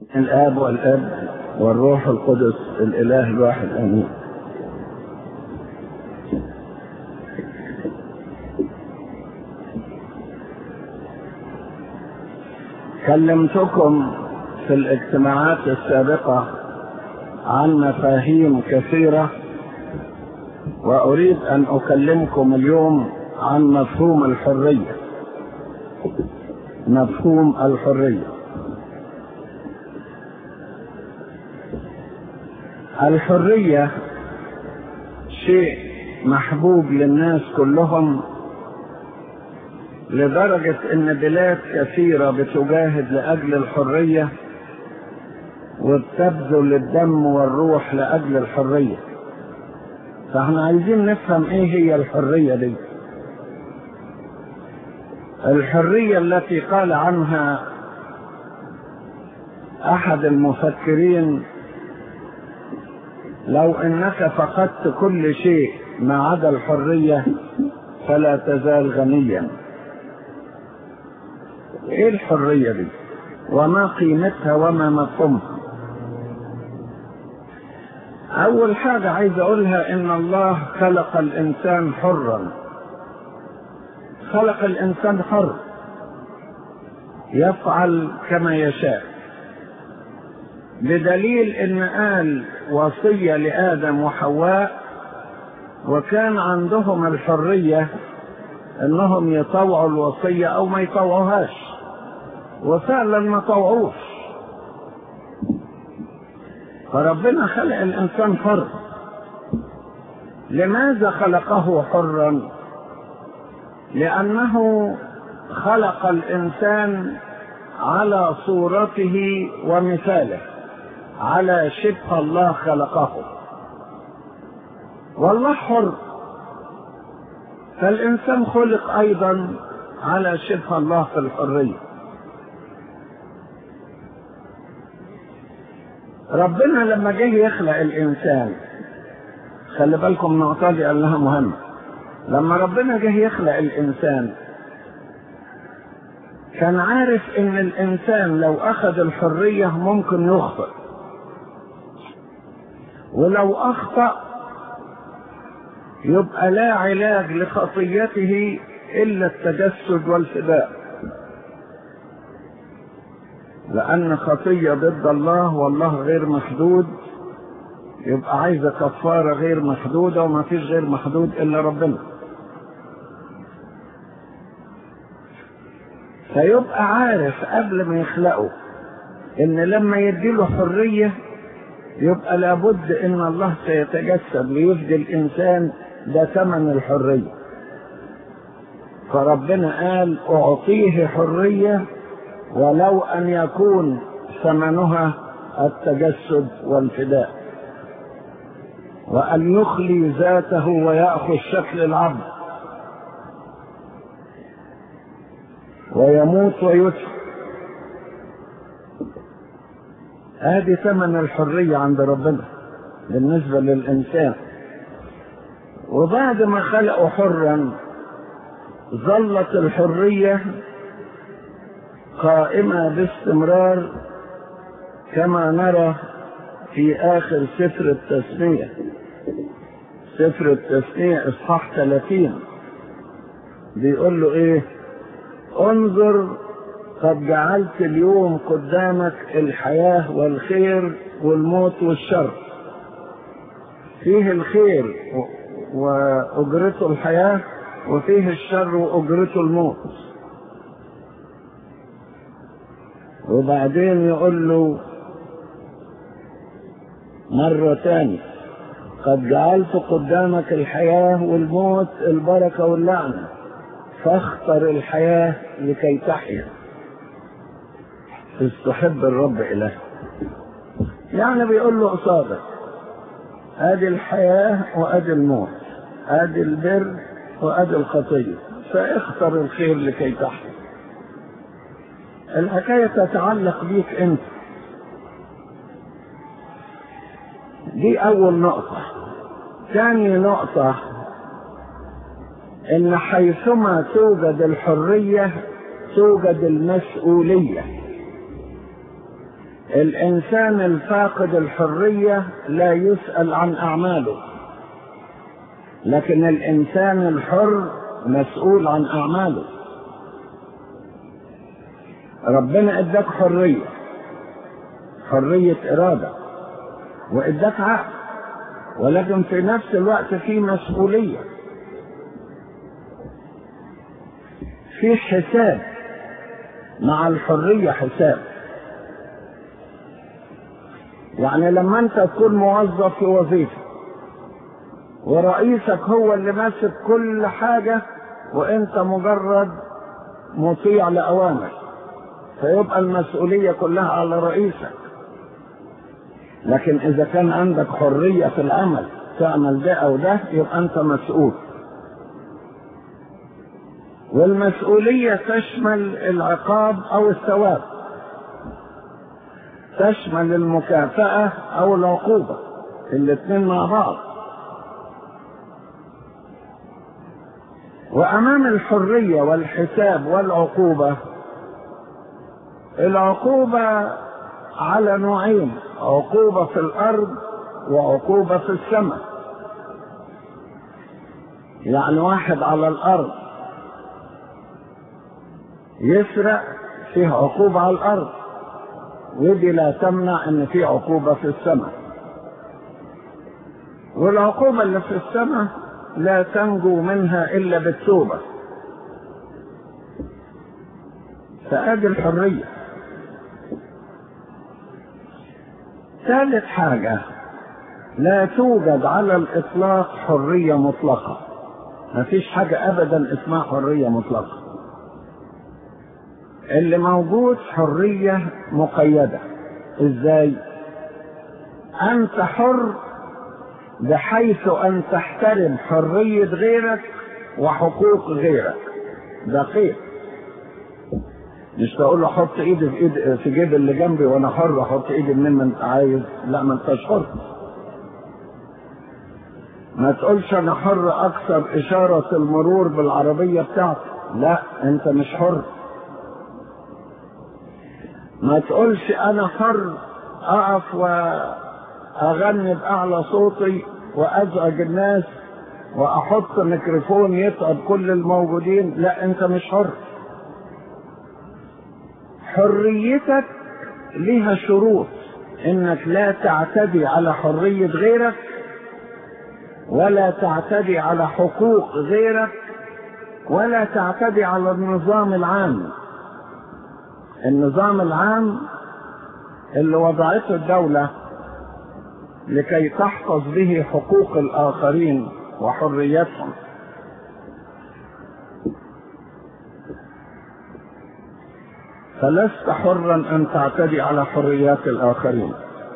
الآب والأب والروح القدس الإله الواحد آمين كلمتكم في الاجتماعات السابقة عن مفاهيم كثيرة وأريد أن أكلمكم اليوم عن مفهوم الحرية مفهوم الحرية الحرية شيء محبوب للناس كلهم لدرجة ان بلاد كثيرة بتجاهد لأجل الحرية وبتبذل الدم والروح لأجل الحرية فاحنا عايزين نفهم ايه هي الحرية دي الحرية التي قال عنها احد المفكرين لو انك فقدت كل شيء ما عدا الحرية فلا تزال غنيا ايه الحرية دي وما قيمتها وما مفهومها اول حاجة عايز اقولها ان الله خلق الانسان حرا خلق الانسان حر يفعل كما يشاء بدليل ان قال وصية لآدم وحواء وكان عندهم الحرية انهم يطوعوا الوصية او ما يطوعوهاش وفعلا ما طوعوش فربنا خلق الانسان حر لماذا خلقه حرا لانه خلق الانسان على صورته ومثاله على شبه الله خلقه والله حر فالإنسان خلق أيضا على شبه الله في الحرية ربنا لما جه يخلق الإنسان خلي بالكم النقطة دي قال لها مهمة لما ربنا جه يخلق الإنسان كان عارف إن الإنسان لو أخذ الحرية ممكن يخطئ ولو أخطأ يبقى لا علاج لخطيته إلا التجسد والفداء لأن خطية ضد الله والله غير محدود يبقى عايزة كفارة غير محدودة وما فيش غير محدود إلا ربنا فيبقى عارف قبل ما يخلقه إن لما يديله حرية يبقى لابد إن الله سيتجسد ليفدي الإنسان ده ثمن الحرية فربنا قال أعطيه حرية ولو أن يكون ثمنها التجسد والفداء وأن يخلي ذاته ويأخذ شكل العبد ويموت ويدفن هذه ثمن الحرية عند ربنا بالنسبة للإنسان وبعد ما خلقه حرا ظلت الحرية قائمة باستمرار كما نرى في آخر سفر التثنية سفر التثنية إصحاح 30 بيقول له إيه انظر قد جعلت اليوم قدامك الحياة والخير والموت والشر فيه الخير وأجرته الحياة وفيه الشر وأجرته الموت وبعدين يقول له مرة تانية قد جعلت قدامك الحياة والموت البركة واللعنة فاختر الحياة لكي تحيا تستحب الرب إله يعني بيقول له قصادك ادي الحياة وادي الموت ادي البر وادي الخطية فاختر الخير لكي تحيا الحكاية تتعلق بيك انت دي اول نقطة ثاني نقطة ان حيثما توجد الحرية توجد المسؤولية الإنسان الفاقد الحرية لا يسأل عن أعماله لكن الإنسان الحر مسؤول عن أعماله ربنا اداك حرية حرية إرادة واداك عقل ولكن في نفس الوقت في مسؤولية في حساب مع الحرية حساب يعني لما انت تكون موظف في وظيفة ورئيسك هو اللي ماسك كل حاجة وانت مجرد مطيع لأوامر فيبقى المسؤولية كلها على رئيسك لكن إذا كان عندك حرية في العمل تعمل ده أو ده يبقى أنت مسؤول والمسؤولية تشمل العقاب أو الثواب تشمل المكافأة أو العقوبة الاثنين مع بعض وأمام الحرية والحساب والعقوبة العقوبة على نوعين عقوبة في الأرض وعقوبة في السماء يعني واحد على الأرض يسرق فيه عقوبة على الأرض ودي لا تمنع ان في عقوبة في السماء والعقوبة اللي في السماء لا تنجو منها الا بالتوبة فادي الحرية ثالث حاجة لا توجد على الاطلاق حرية مطلقة مفيش حاجة ابدا اسمها حرية مطلقة اللي موجود حرية مقيدة ازاي انت حر بحيث ان تحترم حرية غيرك وحقوق غيرك ده خير مش تقول له حط ايدي في ايد في جيب اللي جنبي وانا حر احط ايدي منين ما انت عايز لا ما انتش حر ما تقولش انا حر اكسر اشارة المرور بالعربية بتاعتي لا انت مش حر ما تقولش انا حر اقف واغني باعلى صوتي وازعج الناس واحط ميكروفون يتعب كل الموجودين لا انت مش حر حريتك لها شروط انك لا تعتدي على حرية غيرك ولا تعتدي على حقوق غيرك ولا تعتدي على النظام العام النظام العام اللي وضعته الدولة لكي تحفظ به حقوق الآخرين وحريتهم فلست حرا أن تعتدي على حريات الآخرين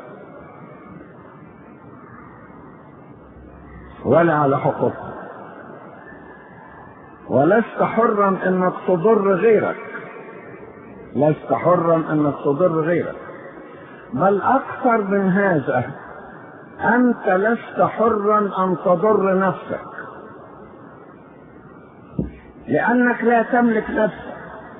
ولا على حقوقهم ولست حرا انك تضر غيرك لست حرا انك تضر غيرك بل اكثر من هذا انت لست حرا ان تضر نفسك لانك لا تملك نفسك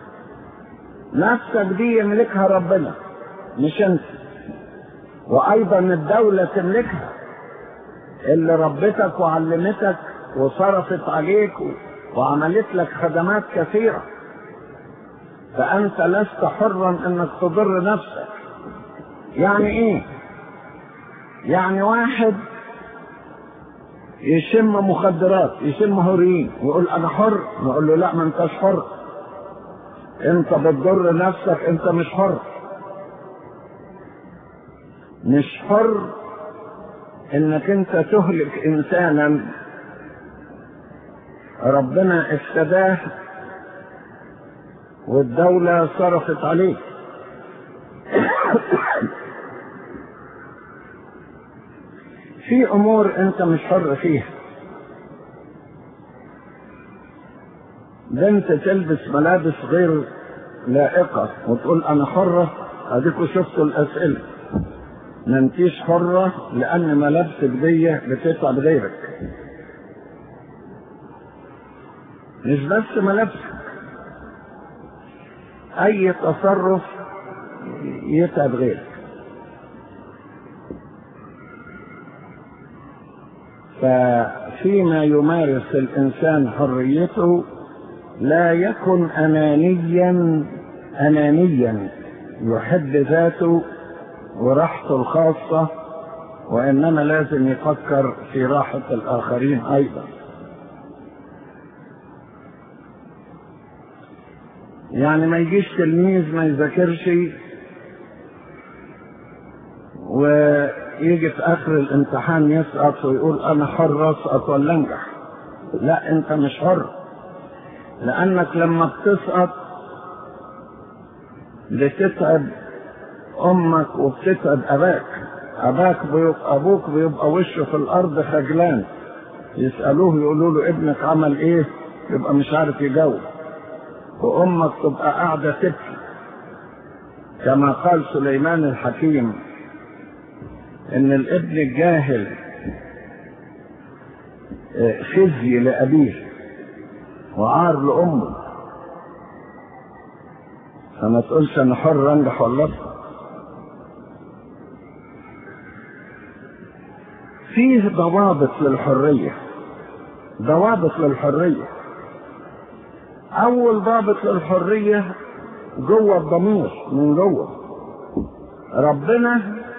نفسك دي يملكها ربنا مش انت وايضا الدولة تملكها اللي ربتك وعلمتك وصرفت عليك وعملت لك خدمات كثيره فأنت لست حرا أنك تضر نفسك يعني إيه؟ يعني واحد يشم مخدرات يشم هورين يقول أنا حر نقول له لا ما أنتش حر أنت بتضر نفسك أنت مش حر مش حر انك انت تهلك انسانا ربنا افتداه والدولة صرفت عليه في امور انت مش حر فيها بنت تلبس ملابس غير لائقة وتقول انا حرة اديكوا شفتوا الاسئلة ما انتيش حرة لان ملابسك دي بتتعب غيرك مش بس ملابسك اي تصرف يتعب غيرك ففيما يمارس الإنسان حريته لا يكن أنانيا أنانيا يحب ذاته وراحته الخاصة وإنما لازم يفكر في راحة الآخرين أيضا يعني ما يجيش تلميذ ما يذاكرش ويجي في اخر الامتحان يسقط ويقول انا حر اسقط ولا انجح لا انت مش حر لانك لما بتسقط بتتعب امك وبتتعب اباك اباك بيبقى ابوك بيبقى وشه في الارض خجلان يسالوه يقولوا له ابنك عمل ايه يبقى مش عارف يجاوب وامك تبقى قاعده تبكي كما قال سليمان الحكيم ان الابن الجاهل خزي لابيه وعار لامه فما تقولش انا حر انجح ولا اسقط فيه ضوابط للحريه ضوابط للحريه اول ضابط للحريه جوه الضمير من جوه ربنا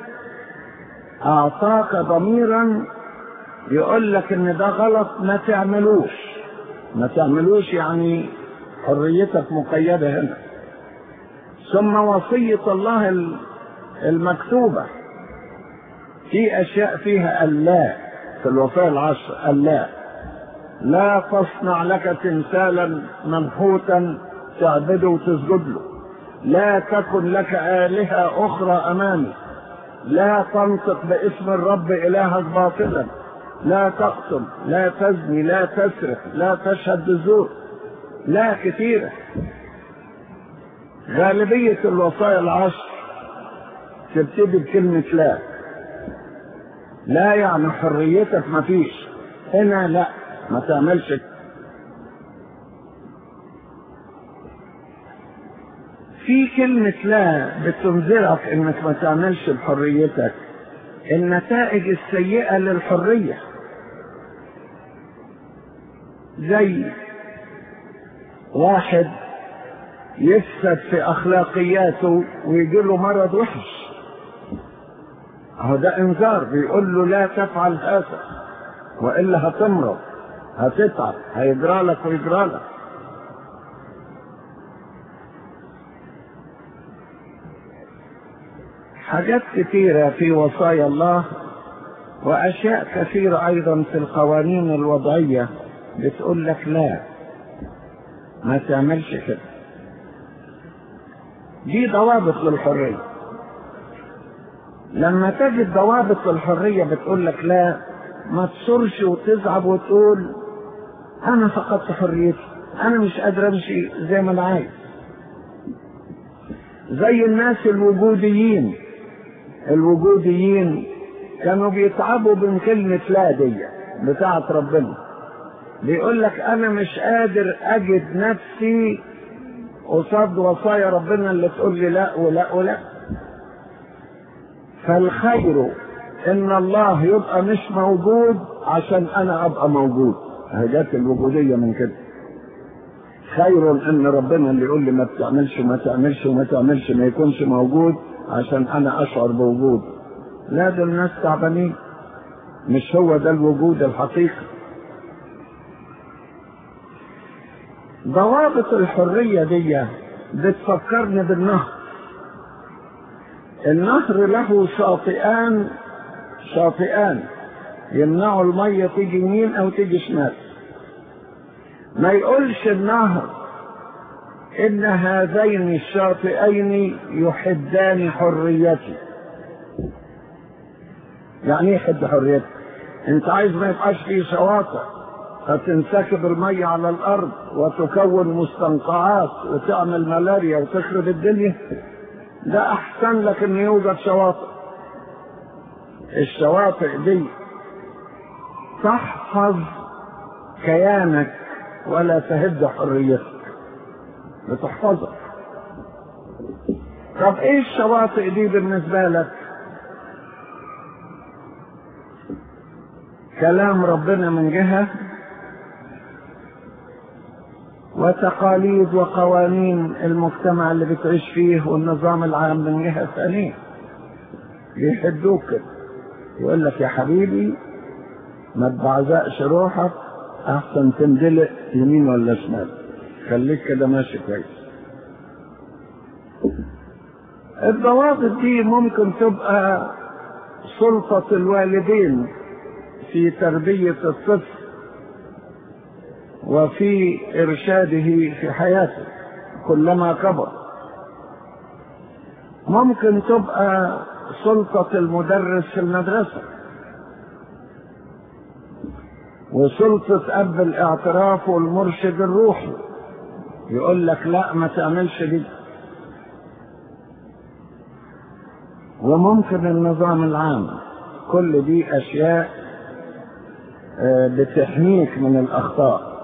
اعطاك ضميرا يقول لك ان ده غلط ما تعملوش ما تعملوش يعني حريتك مقيده هنا ثم وصيه الله المكتوبه في اشياء فيها اللا في الوصايا العشر اللا لا تصنع لك تمثالا منحوتا تعبده وتسجد له لا تكن لك آلهة أخرى أمامي لا تنطق باسم الرب إلهك باطلا لا تقتل لا تزني لا تسرق لا تشهد بالزور لا كثيرة غالبية الوصايا العشر تبتدي بكلمة لا لا يعني حريتك مفيش هنا لا ما تعملش في كلمة لا بتنذرك انك ما تعملش بحريتك النتائج السيئة للحرية زي واحد يفسد في اخلاقياته ويجي له مرض وحش اهو ده انذار بيقول له لا تفعل هذا والا هتمرض هتتعب هيجرى لك ويجرى لك حاجات كثيرة في وصايا الله وأشياء كثيرة أيضا في القوانين الوضعية بتقول لك لا ما تعملش كده دي ضوابط للحرية لما تجد ضوابط للحرية بتقول لك لا ما تصرش وتزعب وتقول انا فقدت حريتي انا مش قادر امشي زي ما انا عايز زي الناس الوجوديين الوجوديين كانوا بيتعبوا من كلمة لا دي بتاعت ربنا بيقول لك انا مش قادر اجد نفسي قصاد وصايا ربنا اللي تقول لي لا ولا ولا فالخير ان الله يبقى مش موجود عشان انا ابقى موجود هجات الوجودية من كده خير ان ربنا اللي يقول لي ما بتعملش وما تعملش وما تعملش ما يكونش موجود عشان انا اشعر بوجود لا ده الناس تعبانين مش هو ده الوجود الحقيقي ضوابط الحرية دي بتفكرني بالنهر النهر له شاطئان شاطئان يمنعوا المية تيجي يمين او تيجي شمال ما يقولش النهر ان هذين الشاطئين يحدان حريتي يعني ايه يحد حريتي انت عايز ما يبقاش فيه شواطئ فتنسكب المية على الارض وتكون مستنقعات وتعمل ملاريا وتخرب الدنيا ده احسن لك ان يوجد شواطئ الشواطئ دي تحفظ كيانك ولا تهد حريتك بتحفظك طب ايه الشواطئ دي بالنسبة لك كلام ربنا من جهة وتقاليد وقوانين المجتمع اللي بتعيش فيه والنظام العام من جهة ثانية بيحدوك كده يقول لك يا حبيبي ما تبعزقش روحك احسن تندلق يمين ولا شمال خليك كده ماشي كويس الضوابط دي ممكن تبقى سلطة الوالدين في تربية الطفل وفي إرشاده في حياته كلما كبر ممكن تبقى سلطة المدرس في المدرسة وسلطة أب الاعتراف والمرشد الروحي يقول لك لا ما تعملش دي وممكن النظام العام كل دي أشياء بتحميك من الأخطاء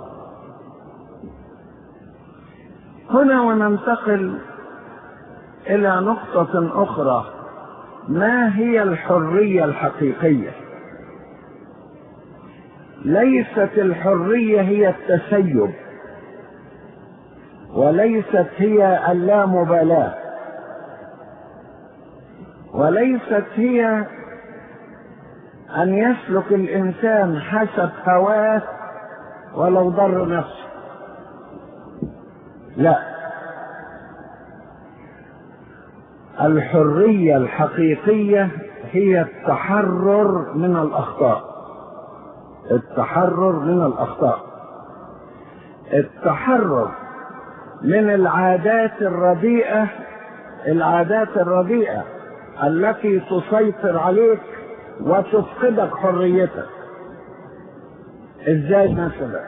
هنا وننتقل إلى نقطة أخرى ما هي الحرية الحقيقية ليست الحرية هي التسيب وليست هي اللامبالاة وليست هي أن يسلك الإنسان حسب هواه ولو ضر نفسه لا الحرية الحقيقية هي التحرر من الأخطاء التحرر من الأخطاء التحرر من العادات الرديئة العادات الرديئة التي تسيطر عليك وتفقدك حريتك ازاي مثلا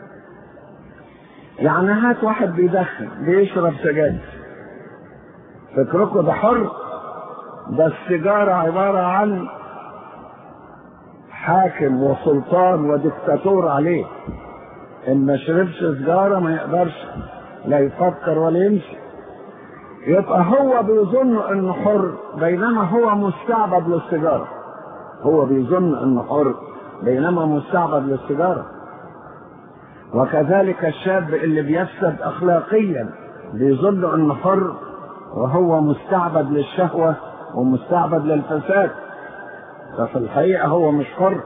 يعني هات واحد بيدخن بيشرب سجاير فكركم ده حر ده السيجارة عبارة عن حاكم وسلطان ودكتاتور عليه ان ما شربش سيجارة ما يقدرش لا يفكر ولا يمشي يبقى هو بيظن انه حر بينما هو مستعبد للسيجارة هو بيظن انه حر بينما مستعبد للسيجارة وكذلك الشاب اللي بيفسد اخلاقيا بيظن انه حر وهو مستعبد للشهوة ومستعبد للفساد ففي الحقيقة هو مش حر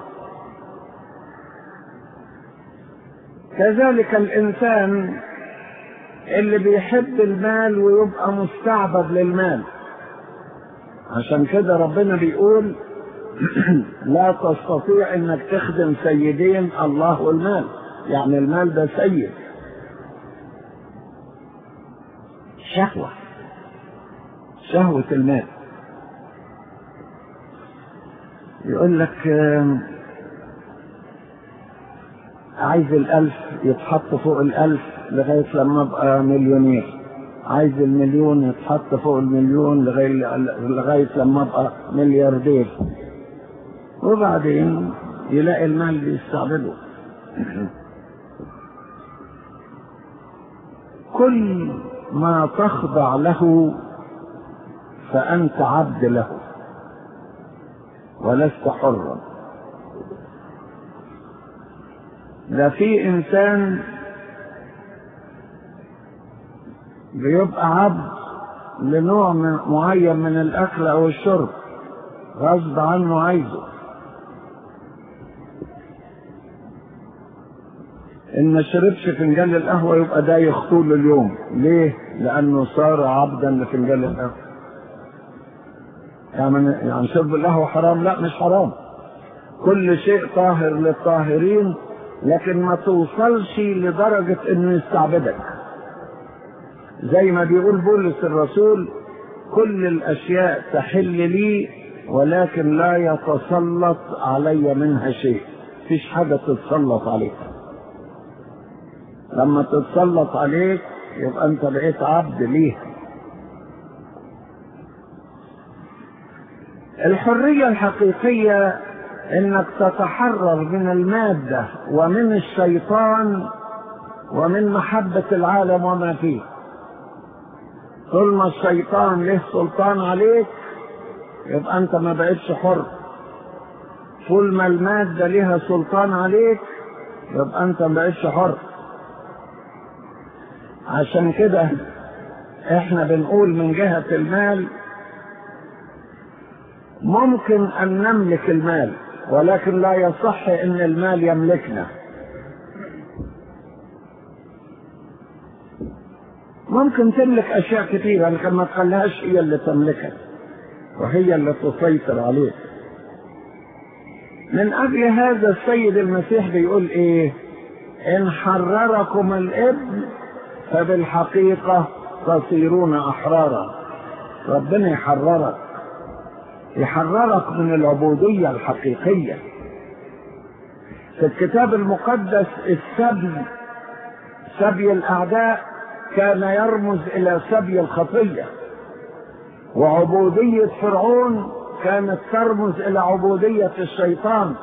كذلك الإنسان اللي بيحب المال ويبقى مستعبد للمال عشان كده ربنا بيقول لا تستطيع انك تخدم سيدين الله والمال يعني المال ده سيد شهوة شهوة المال يقول لك عايز الألف يتحط فوق الألف لغاية لما أبقى مليونير عايز المليون يتحط فوق المليون لغاية, لغاية لما أبقى ملياردير وبعدين يلاقي المال بيستعبده كل ما تخضع له فأنت عبد له ولست حرا ده في إنسان بيبقى عبد لنوع من معين من الأكل أو الشرب غصب عنه عايزه إن ما شربش فنجان القهوة يبقى ده يخطول اليوم ليه؟ لأنه صار عبدا لفنجان القهوة يعني يعني شرب القهوة حرام لا مش حرام كل شيء طاهر للطاهرين لكن ما توصلش لدرجة انه يستعبدك زي ما بيقول بولس الرسول كل الاشياء تحل لي ولكن لا يتسلط علي منها شيء فيش حاجة تتسلط عليك لما تتسلط عليك يبقى انت بقيت عبد ليها الحرية الحقيقية انك تتحرر من المادة ومن الشيطان ومن محبة العالم وما فيه طول ما الشيطان له سلطان عليك يبقى انت ما بقتش حر طول ما المادة لها سلطان عليك يبقى انت مبقتش حر عشان كده احنا بنقول من جهة المال ممكن ان نملك المال ولكن لا يصح ان المال يملكنا ممكن تملك اشياء كثيره لكن ما تخليهاش هي اللي تملكك وهي اللي تسيطر عليك من اجل هذا السيد المسيح بيقول ايه ان حرركم الابن فبالحقيقه تصيرون احرارا ربنا يحررك يحررك من العبوديه الحقيقيه في الكتاب المقدس السبي سبي الاعداء كان يرمز الى سبي الخطيه وعبوديه فرعون كانت ترمز الى عبوديه الشيطان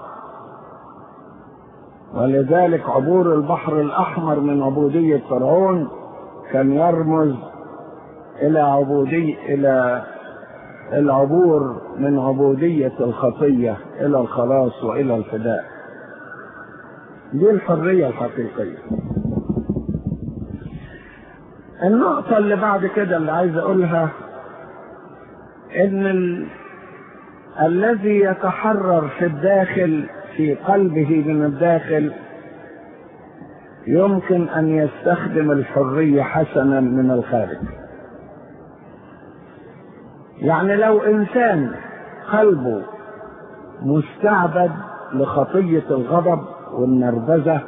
ولذلك عبور البحر الاحمر من عبوديه فرعون كان يرمز الى عبوديه الى العبور من عبوديه الخطيه الى الخلاص والى الفداء دي الحريه الحقيقيه النقطة اللي بعد كده اللي عايز أقولها إن ال... الذي يتحرر في الداخل في قلبه من الداخل يمكن أن يستخدم الحرية حسنا من الخارج يعني لو إنسان قلبه مستعبد لخطية الغضب والنرفزة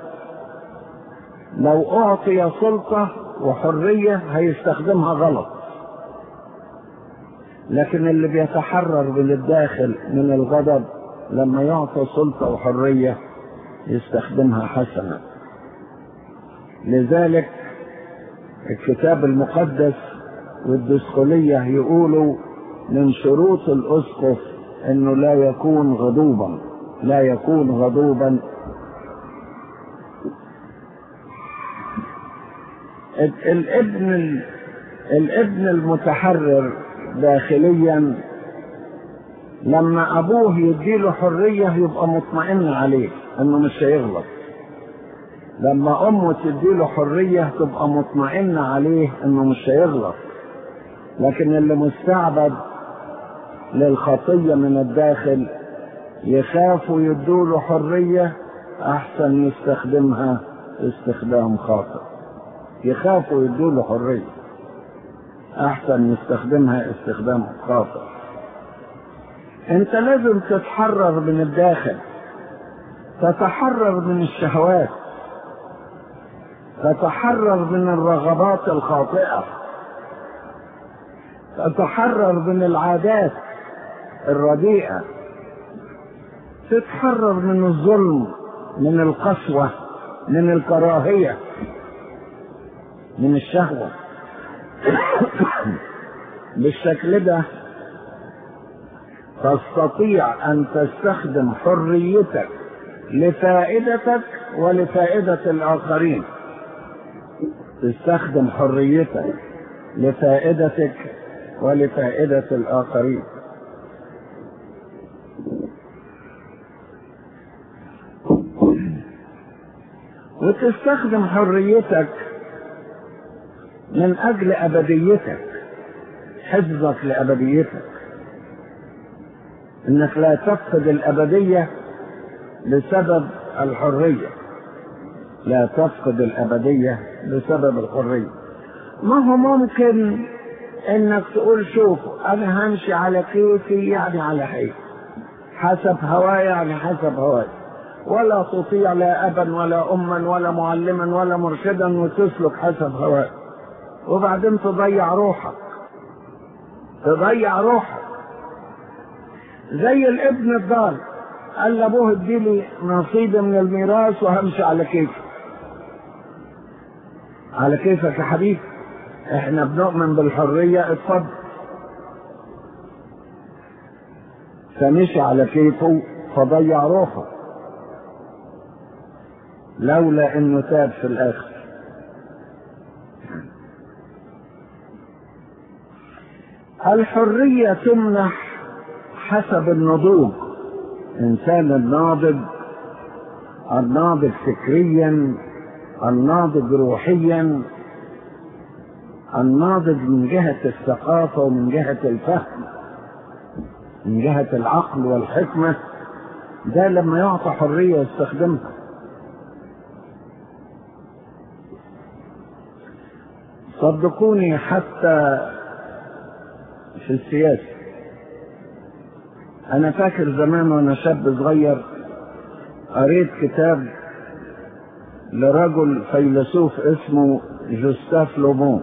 لو أعطي سلطة وحرية هيستخدمها غلط لكن اللي بيتحرر من الداخل من الغضب لما يعطى سلطة وحرية يستخدمها حسنا لذلك الكتاب المقدس والدسقلية يقولوا من شروط الأسقف أنه لا يكون غضوبا لا يكون غضوبا الابن الابن المتحرر داخليا لما ابوه يديله حريه يبقى مطمئن عليه انه مش هيغلط لما امه تديله حريه تبقى مطمئنه عليه انه مش هيغلط لكن اللي مستعبد للخطيه من الداخل يخافوا يدوله حريه احسن يستخدمها استخدام خاطئ يخافوا يدوا له حرية أحسن يستخدمها استخدام خاطئ أنت لازم تتحرر من الداخل تتحرر من الشهوات تتحرر من الرغبات الخاطئة تتحرر من العادات الرديئة تتحرر من الظلم من القسوة من الكراهية من الشهوة بالشكل ده تستطيع أن تستخدم حريتك لفائدتك ولفائدة الآخرين تستخدم حريتك لفائدتك ولفائدة الآخرين وتستخدم حريتك من اجل ابديتك حفظك لابديتك انك لا تفقد الابديه بسبب الحريه لا تفقد الابديه بسبب الحريه ما هو ممكن انك تقول شوف انا همشي على كيفي يعني على حيث حسب هواي يعني حسب هواي ولا تطيع لا ابا ولا اما ولا معلما ولا مرشدا وتسلك حسب هواك وبعدين تضيع روحك تضيع روحك زي الابن الضال قال لابوه اديلي نصيب من الميراث وهمشي على كيفي على كيفك يا حبيبي احنا بنؤمن بالحرية اتفضل فمشي على كيفه فضيع روحه لولا انه تاب في الاخر الحرية تمنح حسب النضوج الإنسان الناضج الناضج فكريا الناضج روحيا الناضج من جهة الثقافة ومن جهة الفهم من جهة العقل والحكمة ده لما يعطى حرية يستخدمها صدقوني حتى في السياسة أنا فاكر زمان وأنا شاب صغير قريت كتاب لرجل فيلسوف اسمه جوستاف لومون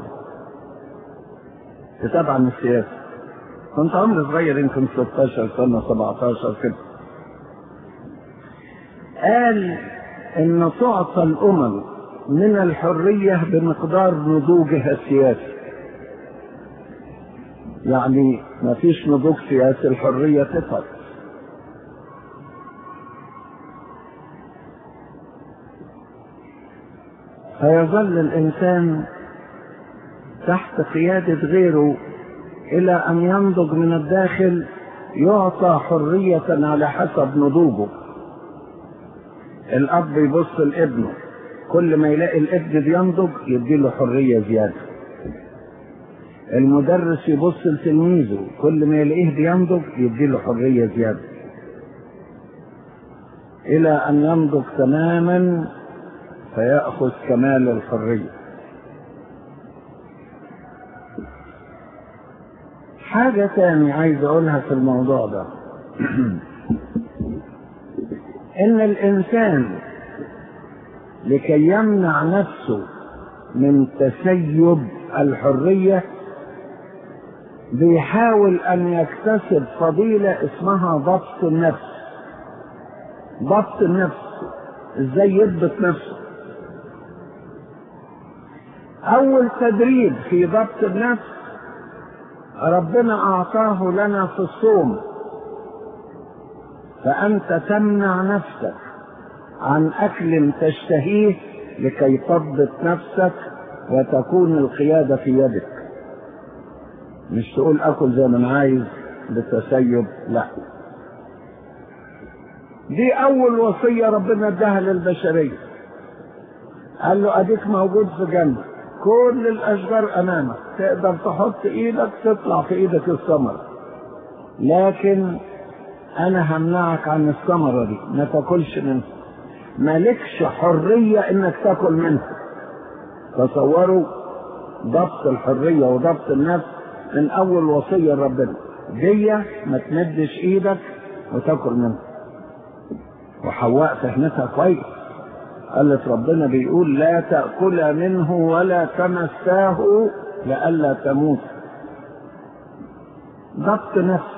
كتاب عن السياسة كنت عمري صغير يمكن 16 سنة 17 كده قال إن تعطى الأمم من الحرية بمقدار نضوجها السياسي يعني ما فيش نضوج سياسي الحرية تفضل فيظل الإنسان تحت قيادة غيره إلى أن ينضج من الداخل يعطى حرية على حسب نضوجه الأب يبص لابنه كل ما يلاقي الابن بينضج يديله حرية زيادة المدرس يبص لتلميذه كل ما يلاقيه بينضج يديله حرية زيادة إلى أن ينضج تماما فيأخذ كمال الحرية حاجة تاني عايز أقولها في الموضوع ده إن الإنسان لكي يمنع نفسه من تسيب الحرية بيحاول أن يكتسب فضيلة اسمها ضبط النفس ضبط النفس ازاي يضبط نفسه أول تدريب في ضبط النفس ربنا أعطاه لنا في الصوم فأنت تمنع نفسك عن أكل تشتهيه لكي تضبط نفسك وتكون القيادة في يدك مش تقول أكل زي ما أنا عايز بالتسيب لا دي أول وصية ربنا اداها للبشرية قال له أديك موجود في جنة كل الأشجار أمامك تقدر تحط إيدك تطلع في إيدك الثمرة لكن أنا همنعك عن الثمرة دي ما تاكلش منها مالكش حرية إنك تاكل منها تصوروا ضبط الحرية وضبط النفس من أول وصية ربنا دي ما تمدش إيدك وتاكل منها وحواء فهمتها كويس قالت ربنا بيقول لا تأكل منه ولا تمساه لئلا تموت ضبط نفس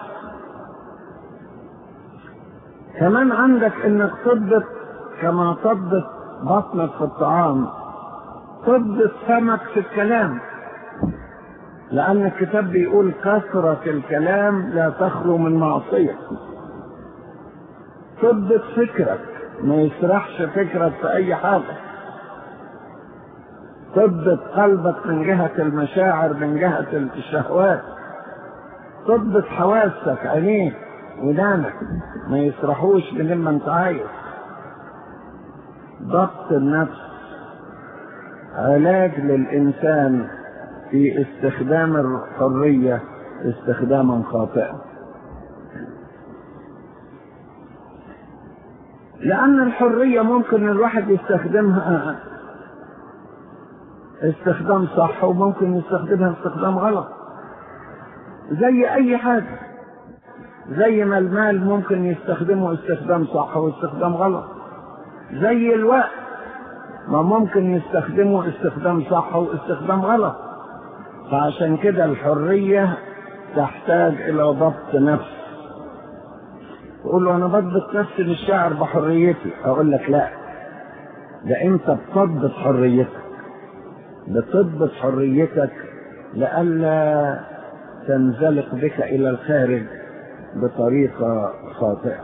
كمان عندك انك تضبط كما تضبط بطنك في الطعام تضبط فمك في الكلام لأن الكتاب بيقول كثرة الكلام لا تخلو من معصية تضبط فكرك ما يسرحش فكرك في أي حاجة تضبط قلبك من جهة المشاعر من جهة الشهوات تضبط حواسك عينيك ودانك ما يسرحوش من ما انت عايز ضبط النفس علاج للإنسان في استخدام الحرية استخداما خاطئا لأن الحرية ممكن الواحد يستخدمها استخدام صح وممكن يستخدمها استخدام غلط زي أي حاجة زي ما المال ممكن يستخدمه استخدام صح واستخدام غلط زي الوقت ما ممكن يستخدمه استخدام صح واستخدام غلط فعشان كده الحرية تحتاج إلى ضبط نفس تقول له أنا بضبط نفسي للشعر بحريتي أقول لك لا ده أنت بتضبط حريتك بتضبط حريتك لئلا تنزلق بك إلى الخارج بطريقة خاطئة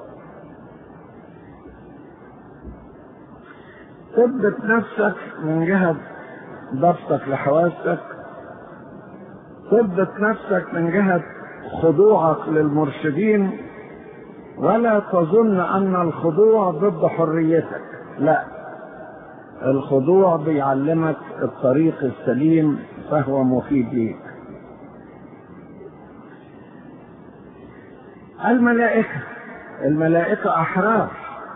تضبط نفسك من جهة ضبطك لحواسك تضبط نفسك من جهة خضوعك للمرشدين ولا تظن أن الخضوع ضد حريتك لا الخضوع بيعلمك الطريق السليم فهو مفيد ليك الملائكة الملائكة أحرار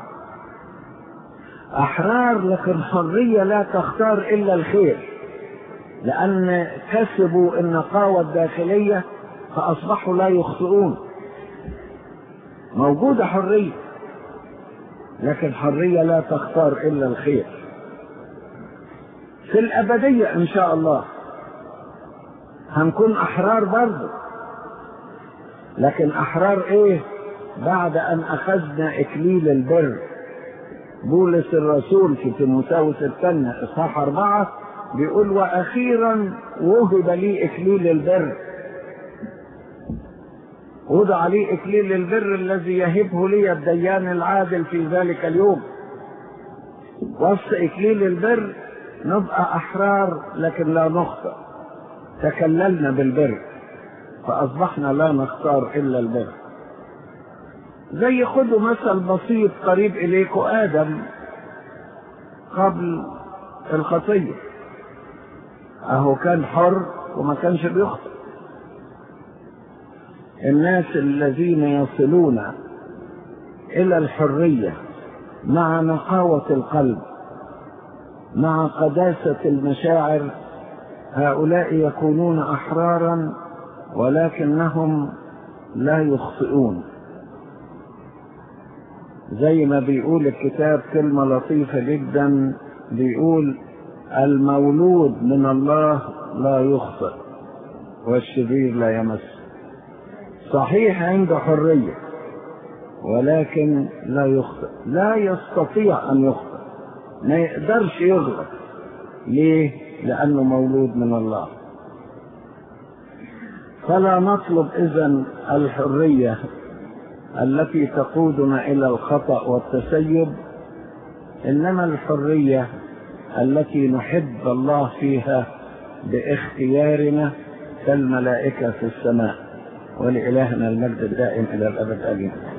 أحرار لكن حرية لا تختار إلا الخير لأن كسبوا النقاوة الداخلية فأصبحوا لا يخطئون موجودة حرية لكن حرية لا تختار إلا الخير في الأبدية إن شاء الله هنكون أحرار برضه لكن أحرار إيه بعد أن أخذنا إكليل البر بولس الرسول في تيموثاوس الثانية إصحاح أربعة بيقول وأخيرا وهب لي إكليل البر وضع لي إكليل البر الذي يهبه لي الديان العادل في ذلك اليوم وسط إكليل البر نبقى أحرار لكن لا نخطئ تكللنا بالبر فأصبحنا لا نختار إلا البر زي خدوا مثل بسيط قريب إليكم آدم قبل الخطية أهو كان حر وما كانش بيخطئ الناس الذين يصلون إلى الحرية مع نقاوة القلب مع قداسة المشاعر هؤلاء يكونون أحرارا ولكنهم لا يخطئون زي ما بيقول الكتاب كلمة لطيفة جدا بيقول المولود من الله لا يخطئ والشرير لا يمس صحيح عنده حرية ولكن لا يخطئ لا يستطيع أن يخطئ ما يقدرش يغلط ليه؟ لأنه مولود من الله فلا نطلب إذا الحرية التي تقودنا إلى الخطأ والتسيب إنما الحرية التي نحب الله فيها باختيارنا كالملائكة في السماء ولإلهنا المجد الدائم إلى الأبد آمين